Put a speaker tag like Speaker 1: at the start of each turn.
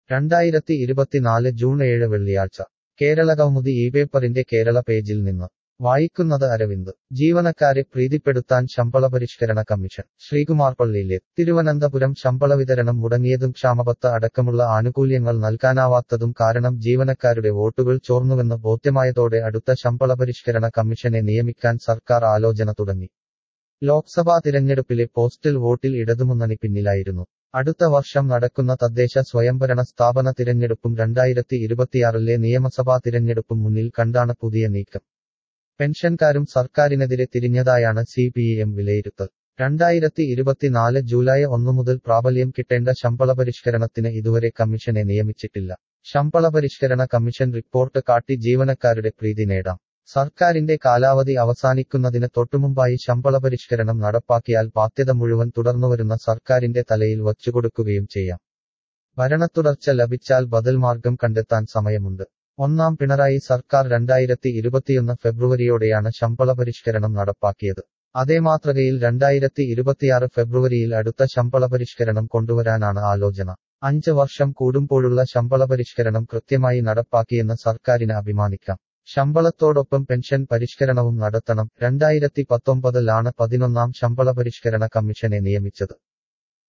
Speaker 1: രണ്ടായിരത്തി ഇരുപത്തിനാല് ജൂൺ ഏഴ് വെള്ളിയാഴ്ച കേരളകൗമുദി ഈ പേപ്പറിന്റെ കേരള പേജിൽ നിന്ന് വായിക്കുന്നത് അരവിന്ദ് ജീവനക്കാരെ പ്രീതിപ്പെടുത്താൻ ശമ്പള പരിഷ്കരണ കമ്മീഷൻ ശ്രീകുമാർ പള്ളിയിലെ തിരുവനന്തപുരം ശമ്പള വിതരണം മുടങ്ങിയതും ക്ഷാമബത്ത അടക്കമുള്ള ആനുകൂല്യങ്ങൾ നൽകാനാവാത്തതും കാരണം ജീവനക്കാരുടെ വോട്ടുകൾ ചോർന്നുവെന്ന് ബോധ്യമായതോടെ അടുത്ത ശമ്പള പരിഷ്കരണ കമ്മീഷനെ നിയമിക്കാൻ സർക്കാർ ആലോചന തുടങ്ങി ലോക്സഭാ തിരഞ്ഞെടുപ്പിലെ പോസ്റ്റൽ വോട്ടിൽ ഇടതുമുന്നണി പിന്നിലായിരുന്നു അടുത്ത വർഷം നടക്കുന്ന തദ്ദേശ സ്വയംഭരണ സ്ഥാപന തിരഞ്ഞെടുപ്പും രണ്ടായിരത്തി ഇരുപത്തിയാറിലെ നിയമസഭാ തിരഞ്ഞെടുപ്പും മുന്നിൽ കണ്ടാണ് പുതിയ നീക്കം പെൻഷൻകാരും സർക്കാരിനെതിരെ തിരിഞ്ഞതായാണ് സി പി എം വിലയിരുത്തൽ രണ്ടായിരത്തി ഇരുപത്തിനാല് ജൂലൈ ഒന്നു മുതൽ പ്രാബല്യം കിട്ടേണ്ട ശമ്പള പരിഷ്കരണത്തിന് ഇതുവരെ കമ്മീഷനെ നിയമിച്ചിട്ടില്ല ശമ്പള പരിഷ്കരണ കമ്മീഷൻ റിപ്പോർട്ട് കാട്ടി ജീവനക്കാരുടെ പ്രീതി നേടാം സർക്കാരിന്റെ കാലാവധി അവസാനിക്കുന്നതിന് തൊട്ടുമുമ്പായി ശമ്പള പരിഷ്കരണം നടപ്പാക്കിയാൽ ബാധ്യത മുഴുവൻ തുടർന്നുവരുന്ന സർക്കാരിന്റെ തലയിൽ വച്ചുകൊടുക്കുകയും ചെയ്യാം ഭരണത്തുടർച്ച ലഭിച്ചാൽ ബദൽ മാർഗം കണ്ടെത്താൻ സമയമുണ്ട് ഒന്നാം പിണറായി സർക്കാർ രണ്ടായിരത്തി ഇരുപത്തിയൊന്ന് ഫെബ്രുവരിയോടെയാണ് ശമ്പള പരിഷ്കരണം നടപ്പാക്കിയത് അതേ മാതൃകയിൽ രണ്ടായിരത്തി ഇരുപത്തിയാറ് ഫെബ്രുവരിയിൽ അടുത്ത ശമ്പള പരിഷ്കരണം കൊണ്ടുവരാനാണ് ആലോചന അഞ്ച് വർഷം കൂടുമ്പോഴുള്ള ശമ്പള പരിഷ്കരണം കൃത്യമായി നടപ്പാക്കിയെന്ന് സർക്കാരിന് അഭിമാനിക്കാം ശമ്പളത്തോടൊപ്പം പെൻഷൻ പരിഷ്കരണവും നടത്തണം രണ്ടായിരത്തി പത്തൊമ്പതിലാണ് പതിനൊന്നാം ശമ്പള പരിഷ്കരണ കമ്മീഷനെ നിയമിച്ചത്